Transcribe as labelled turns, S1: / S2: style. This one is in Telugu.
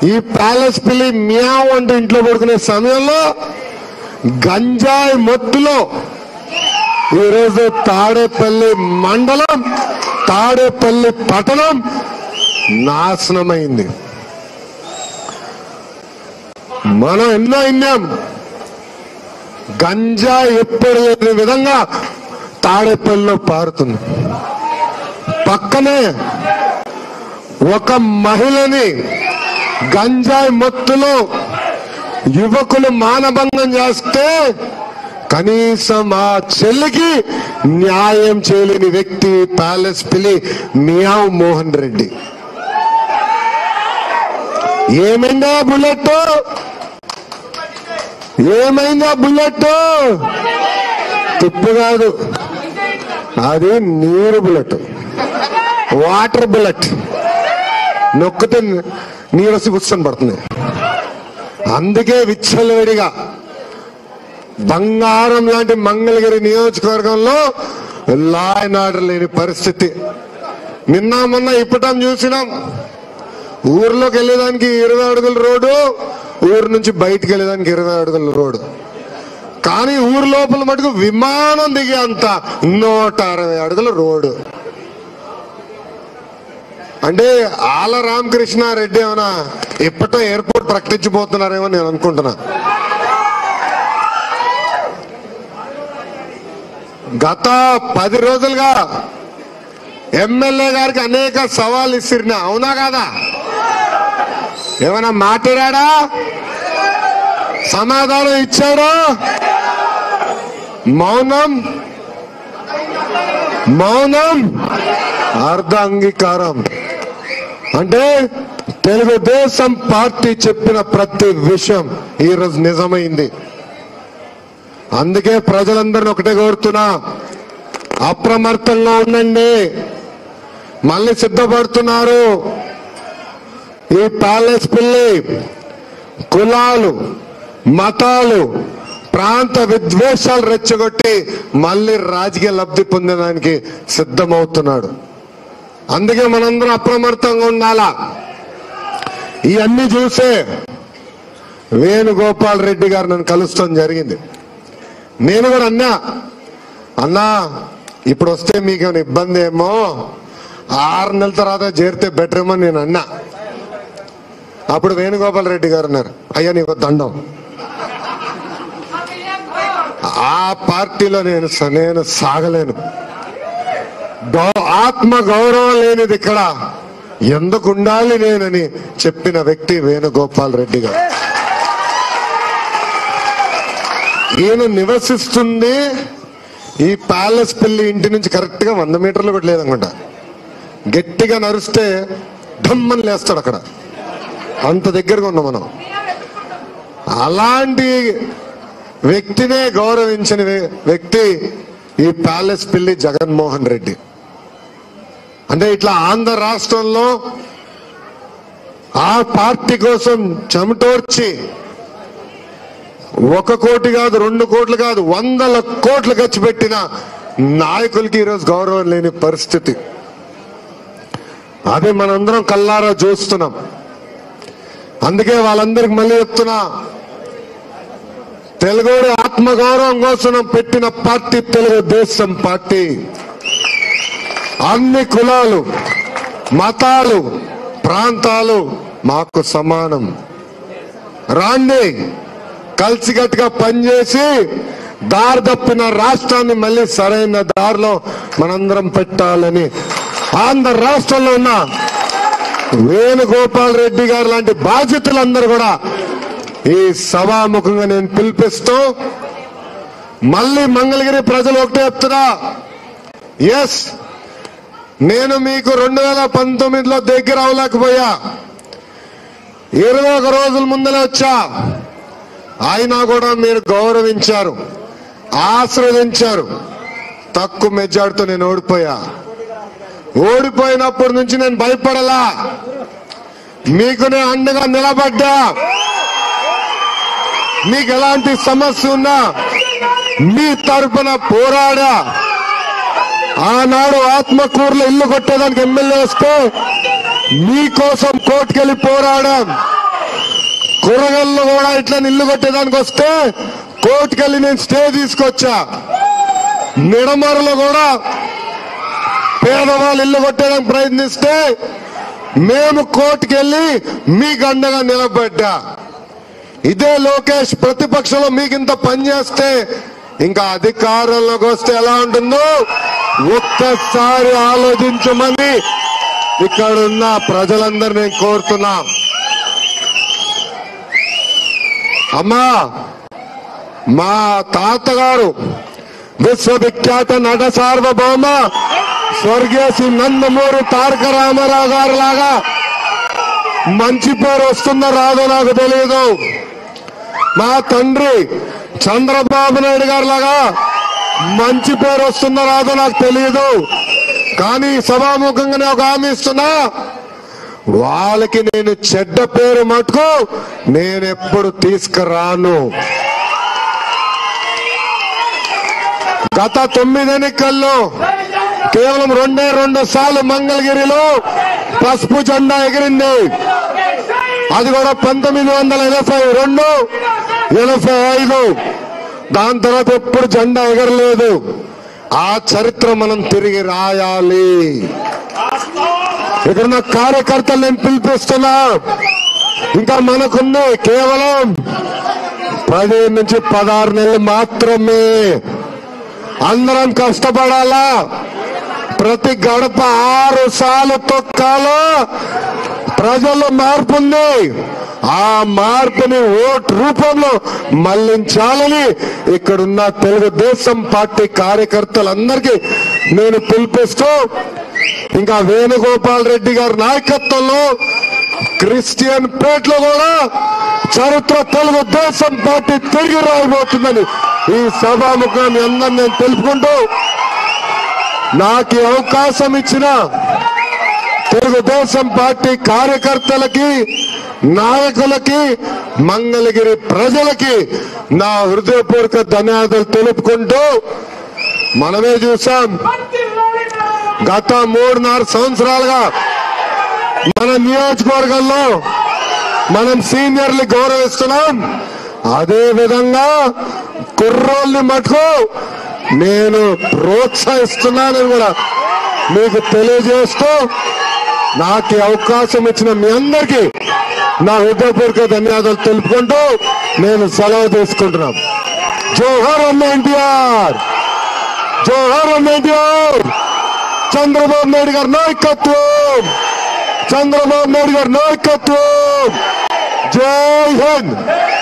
S1: ఈ ప్యాలెస్ పిల్లి మియావ్ అంటూ ఇంట్లో పడుకునే సమయంలో గంజాయి మొత్తులో ఈరోజు తాడేపల్లి మండలం తాడేపల్లి పట్టణం నాశనమైంది మనం ఎన్నో విన్నాం గంజా ఎప్పుడు లేని విధంగా తాడేపల్లిలో పారుతుంది పక్కనే ఒక మహిళని గంజాయి మత్తులో యువకులు మానభంగం చేస్తే కనీసం ఆ చెల్లికి న్యాయం చేయలేని వ్యక్తి ప్యాలెస్ పిల్లి మియావ్ మోహన్ రెడ్డి ఏమైందా బుల్లెట్ ఏమైందా బుల్లెట్ తుప్పు కాదు అది నీరు బుల్లెట్ వాటర్ బుల్లెట్ నొక్కితే నీరు వచ్చి కూర్చొని పడుతుంది అందుకే విచ్చలవిడిగా బంగారం లాంటి మంగళగిరి నియోజకవర్గంలో లా అండ్ ఆర్డర్ లేని పరిస్థితి నిన్న మొన్న ఇప్పటం చూసినాం ఊర్లోకి వెళ్ళేదానికి ఇరవై అడుగుల రోడ్డు ఊరు నుంచి బయటికి వెళ్ళేదానికి ఇరవై అడుగుల రోడ్డు కానీ ఊరు లోపల మటుకు విమానం దిగే అంత నూట అరవై అడుగుల రోడ్డు అంటే ఆల రామకృష్ణ రెడ్డి ఏమైనా ఇప్పట్లో ఎయిర్పోర్ట్ ప్రకటించబోతున్నారేమో నేను అనుకుంటున్నా గత పది రోజులుగా ఎమ్మెల్యే గారికి అనేక సవాళ్ళు ఇసిరినా అవునా కాదా ఏమైనా మాట్లాడా సమాధానం ఇచ్చాడా మౌనం మౌనం అర్ధ అంగీకారం అంటే తెలుగుదేశం పార్టీ చెప్పిన ప్రతి విషయం ఈరోజు నిజమైంది అందుకే ప్రజలందరిని ఒకటే కోరుతున్నా అప్రమత్తంగా ఉండండి మళ్ళీ సిద్ధపడుతున్నారు ఈ ప్యాలెస్ పిల్లి కులాలు మతాలు ప్రాంత విద్వేషాలు రెచ్చగొట్టి మళ్ళీ రాజకీయ లబ్ధి పొందడానికి సిద్ధమవుతున్నాడు అందుకే మనందరం అప్రమత్తంగా ఉండాలా ఇవన్నీ చూసే వేణుగోపాల్ రెడ్డి గారు నన్ను కలుస్తాం జరిగింది నేను కూడా అన్నా అన్నా ఇప్పుడు వస్తే మీకు ఏమైనా ఇబ్బంది ఏమో ఆరు నెలల తర్వాత చేరితే బెటర్ ఏమో నేను అన్నా అప్పుడు వేణుగోపాల్ రెడ్డి గారు అన్నారు అయ్యా నీకు దండం ఆ పార్టీలో నేను స- నేను సాగలేను గౌ- ఆత్మ గౌరవం లేనిది ఇక్కడ ఎందుకు ఉండాలి నేనని చెప్పిన వ్యక్తి వేణుగోపాల్ రెడ్డి గారు ఈయన నివసిస్తుంది ఈ ప్యాలెస్ పెళ్లి ఇంటి నుంచి కరెక్ట్ గా వంద మీటర్లు కూడా లేదనుకుంటా గట్టిగా నరిస్తే ఢమ్మని లేస్తాడు అక్కడ అంత దగ్గరగా ఉన్నాం మనం అలాంటి వ్యక్తినే గౌరవించిన వ్య- వ్యక్తి ఈ ప్యాలెస్ పిల్లి జగన్మోహన్ రెడ్డి అంటే ఇట్లా ఆంధ్ర రాష్ట్రంలో ఆ పార్టీ కోసం చెమటోర్చి ఒక కోటి కాదు రెండు కోట్లు కాదు వందల కోట్లు ఖర్చు పెట్టిన నాయకులకి ఈరోజు గౌరవం లేని పరిస్థితి అదే మనందరం కల్లారా చూస్తున్నాం అందుకే వాళ్ళందరికి మళ్ళీ చెప్తున్నా తెలుగుడి ఆత్మగౌరవం కోసం పెట్టిన పార్టీ తెలుగుదేశం పార్టీ అన్ని కులాలు మతాలు ప్రాంతాలు మాకు సమానం రాండి కలిసికట్టుగా పనిచేసి దారి తప్పిన రాష్ట్రాన్ని మళ్ళీ సరైన దారిలో మనందరం పెట్టాలని ఆంధ్ర రాష్ట్రంలో ఉన్న వేణుగోపాల్ రెడ్డి గారు లాంటి బాధ్యతలందరూ కూడా ఈ సభాముఖంగా నేను పిలిపిస్తూ మళ్ళీ మంగళగిరి ప్రజలు ఒకటే చెప్తున్నా ఎస్ నేను మీకు రెండు వేల పంతొమ్మిదిలో దగ్గర అవ్వలేకపోయా ఇరవై ఒక రోజుల ముందలే వచ్చా అయినా కూడా మీరు గౌరవించారు ఆశ్రవదించారు తక్కువ మెజార్టీతో నేను ఓడిపోయా ఓడిపోయినప్పటి నుంచి నేను భయపడలా మీకు నేను అండగా నిలబడ్డా మీకు ఎలాంటి సమస్య ఉన్నా మీ తరపున పోరాడా ఆనాడు ఆత్మకూరులో ఇల్లు కొట్టేదానికి ఎమ్మెల్యే వస్తే మీకోసం కోర్టుకెళ్ళి పోరాడాం కూరగాయల్లో కూడా ఇట్లా ఇల్లు కొట్టేదానికి వస్తే కోర్టుకెళ్ళి నేను స్టే తీసుకొచ్చా నిడమరలో కూడా పేదవాళ్ళు ఇల్లు కొట్టేదానికి ప్రయత్నిస్తే మేము కోర్టుకెళ్ళి మీకు అండగా నిలబడ్డా ఇదే లోకేష్ ప్రతిపక్షంలో మీకు ఇంత పనిచేస్తే ఇంకా అధికారంలోకి వస్తే ఎలా ఉంటుందో ఒక్కసారి ఆలోచించమని ఇక్కడ ఉన్న ప్రజలందరూ నేను కోరుతున్నా అమ్మా మా తాతగారు విశ్వవిఖ్యాత నట సార్వభౌమ స్వర్గీయ శ్రీ నందమూరి తారక రామారావు గారు లాగా మంచి పేరు వస్తుందో రాదో నాకు తెలియదు మా తండ్రి చంద్రబాబు నాయుడు గారు లాగా మంచి పేరు వస్తుందో రాదో నాకు తెలియదు కానీ సభాముఖంగానే ఒక హామీ ఇస్తున్నా వాళ్ళకి నేను చెడ్డ పేరు మటుకు నేను ఎప్పుడు తీసుకురాను గత తొమ్మిది ఎన్నికల్లో కేవలం రెండే రెండు సార్లు మంగళగిరిలో పసుపు జెండా ఎగిరింది అది కూడా పంతొమ్మిది వందల ఎనభై రెండు ఎనభై ఐదు దాని తర్వాత ఎప్పుడు జెండా ఎగరలేదు ఆ చరిత్ర మనం తిరిగి రాయాలి ఇక్కడ ఉన్న కార్యకర్తలు నేను పిలిపిస్తున్నా ఇంకా మనకుంది కేవలం పదిహేను నుంచి పదహారు నెలలు మాత్రమే అందరం కష్టపడాలా ప్రతి గడప ఆరు సార్లు తొక్కాలో ప్రజల్లో మార్పు ఉంది ఆ మార్పుని ఓట్ రూపంలో మళ్లించాలని ఇక్కడున్న తెలుగుదేశం పార్టీ కార్యకర్తలందరికీ నేను పిలిపిస్తూ ఇంకా వేణుగోపాల్ రెడ్డి గారి నాయకత్వంలో క్రిస్టియన్ పేట్లో కూడా చరిత్ర తెలుగుదేశం పార్టీ తిరిగి రాబోతుందని ఈ సభాముఖాన్ని అందరిని నేను తెలుపుకుంటూ నాకు ఈ అవకాశం ఇచ్చిన తెలుగుదేశం పార్టీ కార్యకర్తలకి నాయకులకి మంగళగిరి ప్రజలకి నా హృదయపూర్వక ధన్యవాదాలు తెలుపుకుంటూ మనమే చూసాం గత మూడున్నర సంవత్సరాలుగా మన నియోజకవర్గంలో మనం సీనియర్లు గౌరవిస్తున్నాం అదే విధంగా కుర్రోళ్ళని మటుకు నేను ప్రోత్సహిస్తున్నానని కూడా మీకు తెలియజేస్తూ నాకు ఈ అవకాశం ఇచ్చిన మీ అందరికీ నా హృదయపూర్వక ధన్యవాదాలు తెలుపుకుంటూ నేను సెలవు తీసుకుంటున్నాం జోహర్ అన్న ఎన్టీఆర్ జోహర్ అన్న ఎన్టీఆర్ చంద్రబాబు నాయుడు గారి నాయకత్వం చంద్రబాబు నాయుడు గారి నాయకత్వం జై హింద్